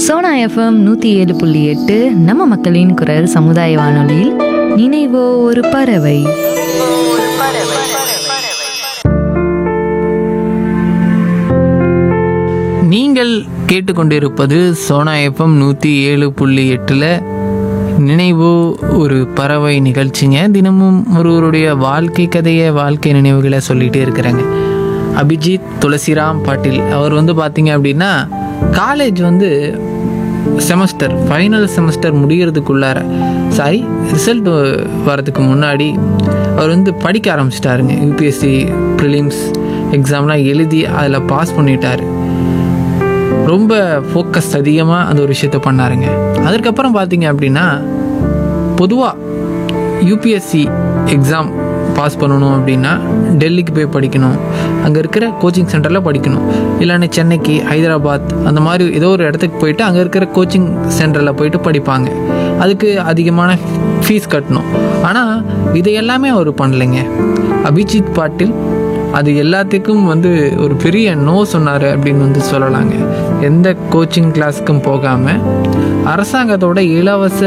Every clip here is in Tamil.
சோனா எஃப்எம் நூற்றி ஏழு புள்ளி எட்டு நம்ம மக்களின் குரல் சமுதாய வானொலியில் நினைவோ ஒரு பறவை நீங்கள் கேட்டுக்கொண்டிருப்பது சோனா எஃப்எம் நூற்றி ஏழு புள்ளி எட்டில் நினைவு ஒரு பறவை நிகழ்ச்சிங்க தினமும் ஒருவருடைய வாழ்க்கை கதையை வாழ்க்கை நினைவுகளை சொல்லிகிட்டே இருக்கிறாங்க அபிஜித் துளசிராம் பாட்டில் அவர் வந்து பார்த்தீங்க அப்படின்னா காலேஜ் வந்து செமஸ்டர் ஃபைனல் செமஸ்டர் முடிகிறதுக்குள்ளார சாரி ரிசல்ட் வரதுக்கு முன்னாடி அவர் வந்து படிக்க ஆரம்பிச்சிட்டாருங்க யூபிஎஸ்சி ப்ரிலிம்ஸ் எக்ஸாம்லாம் எழுதி அதில் பாஸ் பண்ணிட்டார் ரொம்ப ஃபோக்கஸ் அதிகமாக அந்த ஒரு விஷயத்த பண்ணாருங்க அதற்கப்புறம் பார்த்தீங்க அப்படின்னா பொதுவாக யூபிஎஸ்சி எக்ஸாம் பாஸ் பண்ணணும் அப்படின்னா டெல்லிக்கு போய் படிக்கணும் அங்கே இருக்கிற கோச்சிங் சென்டரில் படிக்கணும் இல்லைன்னா சென்னைக்கு ஹைதராபாத் அந்த மாதிரி ஏதோ ஒரு இடத்துக்கு போயிட்டு அங்கே இருக்கிற கோச்சிங் சென்டரில் போயிட்டு படிப்பாங்க அதுக்கு அதிகமான ஃபீஸ் கட்டணும் ஆனால் இதை எல்லாமே அவர் பண்ணலைங்க அபிஜித் பாட்டில் அது எல்லாத்துக்கும் வந்து ஒரு பெரிய நோ சொன்னார் அப்படின்னு வந்து சொல்லலாங்க எந்த கோச்சிங் கிளாஸுக்கும் போகாமல் அரசாங்கத்தோட இலவச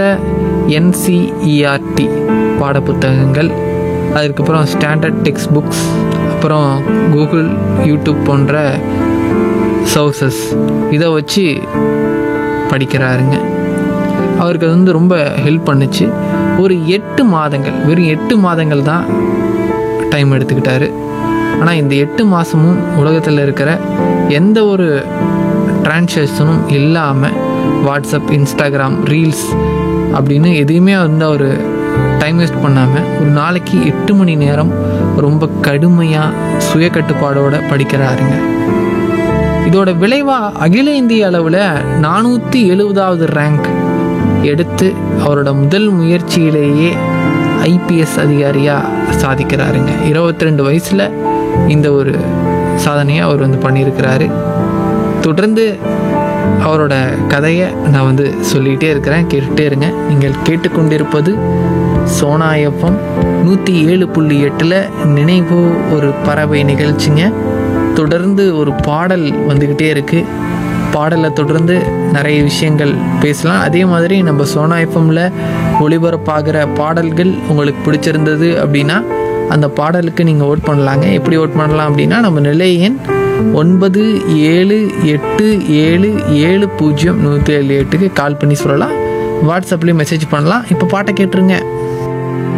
என்சிஇஆர்டி பாடப்புத்தகங்கள் அதுக்கப்புறம் ஸ்டாண்டர்ட் டெக்ஸ்ட் புக்ஸ் அப்புறம் கூகுள் யூடியூப் போன்ற சோர்சஸ் இதை வச்சு படிக்கிறாருங்க அவருக்கு அது வந்து ரொம்ப ஹெல்ப் பண்ணுச்சு ஒரு எட்டு மாதங்கள் வெறும் எட்டு மாதங்கள் தான் டைம் எடுத்துக்கிட்டாரு ஆனால் இந்த எட்டு மாதமும் உலகத்தில் இருக்கிற எந்த ஒரு டிரான்சாக்ஷனும் இல்லாமல் வாட்ஸ்அப் இன்ஸ்டாகிராம் ரீல்ஸ் அப்படின்னு எதையுமே வந்து அவர் டைம் வேஸ்ட் பண்ணாமல் ஒரு நாளைக்கு எட்டு மணி நேரம் ரொம்ப கடுமையாக சுய கட்டுப்பாடோட படிக்கிறாருங்க இதோட விளைவாக அகில இந்திய அளவில் நானூற்றி எழுபதாவது ரேங்க் எடுத்து அவரோட முதல் முயற்சியிலேயே ஐபிஎஸ் அதிகாரியாக சாதிக்கிறாருங்க இருபத்தி ரெண்டு வயசில் இந்த ஒரு சாதனையை அவர் வந்து பண்ணியிருக்கிறாரு தொடர்ந்து அவரோட கதையை நான் வந்து சொல்லிகிட்டே இருக்கிறேன் கேட்டுகிட்டே இருங்க நீங்கள் கேட்டுக்கொண்டிருப்பது சோனா எஃப்எம் நூற்றி ஏழு புள்ளி எட்டில் நினைவு ஒரு பறவை நிகழ்ச்சிங்க தொடர்ந்து ஒரு பாடல் வந்துக்கிட்டே இருக்குது பாடலை தொடர்ந்து நிறைய விஷயங்கள் பேசலாம் அதே மாதிரி நம்ம சோனா எஃப்எம்ல ஒளிபரப்பாகிற பாடல்கள் உங்களுக்கு பிடிச்சிருந்தது அப்படின்னா அந்த பாடலுக்கு நீங்கள் ஓட் பண்ணலாங்க எப்படி ஓட் பண்ணலாம் அப்படின்னா நம்ம நிலை எண் ஒன்பது ஏழு எட்டு ஏழு ஏழு பூஜ்ஜியம் நூற்றி ஏழு எட்டுக்கு கால் பண்ணி சொல்லலாம் வாட்ஸ்அப்லேயும் மெசேஜ் பண்ணலாம் இப்போ பாட்டை கேட்டுருங்க